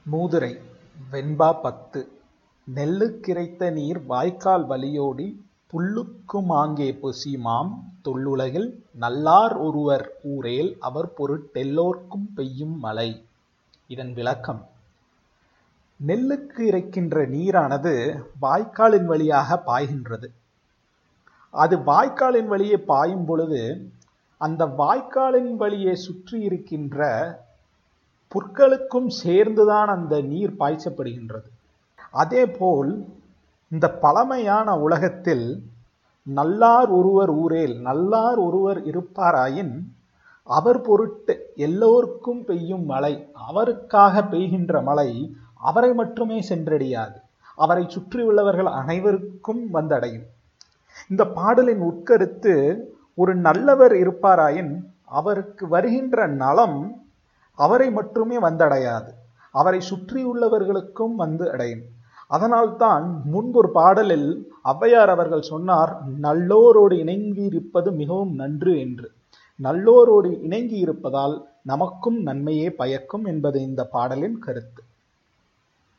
மூதுரை வெண்பா பத்து நெல்லுக்கிரைத்த நீர் வாய்க்கால் வழியோடிப் புல்லுக்குமாங்கே பொசியுமாம் தொல்லுலகில் நல்லார் ஒருவர் ஊரேல் அவர்பொருட் டெல்லோர்க்கும் பெய்யும் மழை. இதன் விளக்கம் நெல்லுக்கு இறைக்கின்ற நீரானது வாய்க்காலின் வழியாகப் பாய்கின்றது. அது வாய்க்காலின் வழியே பாயும் பொழுது அந்த வாய்க்காலின் வழியே சுற்றியிருக்கின்ற புற்களுக்கும் சேர்ந்துதான் அந்த நீர் பாய்ச்சப்படுகின்றது. அதேபோல் இந்த பழமையான உலகத்தில் நல்லார் ஒருவர் ஊரேல் நல்லார் ஒருவர் இருப்பாராயின் அவர் பொருட்டு எல்லோர்க்கும் பெய்யும் மழை அவருக்காக பெய்கின்ற மழை அவரை மட்டுமே சென்றடையாது அவரைச் சுற்றியுள்ளவர்கள் அனைவருக்கும் வந்தடையும். இந்த பாடலின் உட்கருத்து ஒரு நல்லவர் இருப்பாராயின் அவருக்கு வருகின்ற நலம் அவரை மட்டுமே வந்தடையாது அவரைச் சுற்றியுள்ளவர்களுக்கும் வந்து அடையும். அதனால்தான் முன்பொரு பாடலில் ஔவையார் அவர்கள் சொன்னார் நல்லோரோடு இணங்கியிருப்பது மிகவும் நன்று என்று. நல்லோரோடு இணங்கி இருப்பதால் நமக்கும் நன்மையே பயக்கும் என்பது இந்தப் பாடலின் கருத்து.